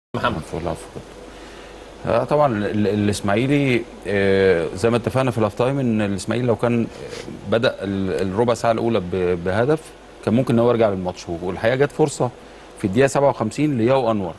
محمد فول عفو آه، طبعا ال- ال- الاسماعيلي آه، زي ما اتفقنا في الاف تايم ان الاسماعيلي لو كان آه، بدا ال- الربع ساعه الاولى ب- بهدف كان ممكن ان هو يرجع للماتش والحقيقه جت فرصه في الدقيقه 57 لياو انور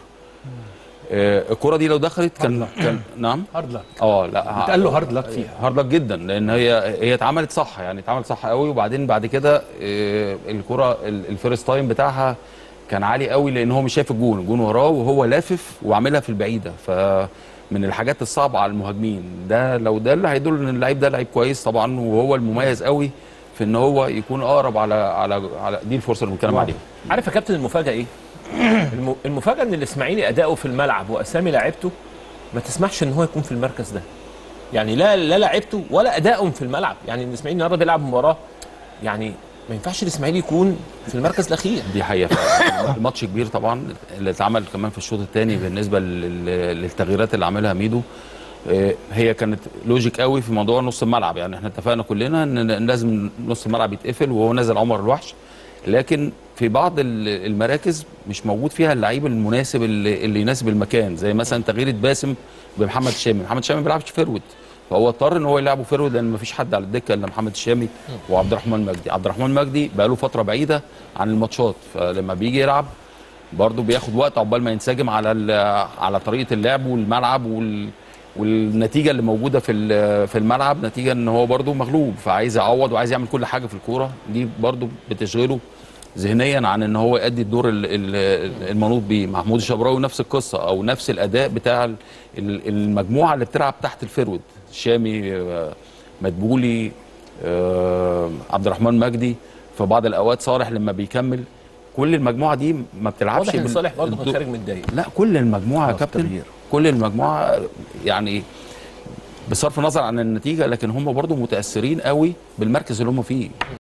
آه، الكره دي لو دخلت كان كان نعم هارد لك اه لا اتقال له هارد لك فيها هارد لك جدا لان هي هي اتعملت صح يعني اتعملت صح قوي وبعدين بعد كده آه، الكره ال- الفيرست تايم بتاعها كان عالي قوي لان هو مش شايف الجون الجون وراه وهو لافف وعاملها في البعيده فمن الحاجات الصعبه على المهاجمين ده لو ده اللي هيدل ان اللعيب ده لعيب كويس طبعا وهو المميز قوي في ان هو يكون اقرب على على على دي الفرصه اللي بنتكلم عليها عارف يا كابتن المفاجاه ايه؟ الم- المفاجاه ان الاسماعيلي اداؤه في الملعب واسامي لاعيبته ما تسمحش ان هو يكون في المركز ده. يعني لا لا لاعيبته ولا ادائهم في الملعب، يعني الاسماعيلي النهارده بيلعب مباراه يعني ما ينفعش الاسماعيلي يكون في المركز الاخير. دي حقيقه فعلا. الماتش كبير طبعا اللي اتعمل كمان في الشوط الثاني بالنسبه لل- للتغييرات اللي عملها ميدو آه، هي كانت لوجيك قوي في موضوع نص الملعب يعني احنا اتفقنا كلنا ان إن لازم نص الملعب يتقفل وهو نزل عمر الوحش لكن في بعض ال- المراكز مش موجود فيها اللعيب المناسب اللي, اللي يناسب المكان زي مثلا تغيير باسم بمحمد الشامي محمد الشامي ما بيلعبش فيرود فهو اضطر ان هو يلعبه فيرود لان ما فيش حد على الدكه الا محمد الشامي وعبد الرحمن مجدي عبد الرحمن مجدي بقى له فتره بعيده عن الماتشات فلما بيجي يلعب برضه بياخد وقت عقبال ما ينسجم على ال- على طريقه اللعب والملعب وال والنتيجه اللي موجوده في ال- في الملعب نتيجه ان هو برضه مغلوب فعايز يعوض وعايز يعمل كل حاجه في الكوره دي برضه بتشغله ذهنيا عن ان هو يؤدي الدور ال- ال- المنوط بيه محمود الشبراوي نفس القصه او نفس الاداء بتاع ال- ال- المجموعه اللي بتلعب تحت الفرود شامي آه، مدبولي آه، عبد الرحمن مجدي في بعض الاوقات صالح لما بيكمل كل المجموعه دي ما بتلعبش واضح ان بال- صالح برضه كان الدور- خارج متضايق. لا كل المجموعه يا كابتن تغيير. كل المجموعه يعني بصرف النظر عن النتيجه لكن هم برضو متاثرين قوي بالمركز اللي هم فيه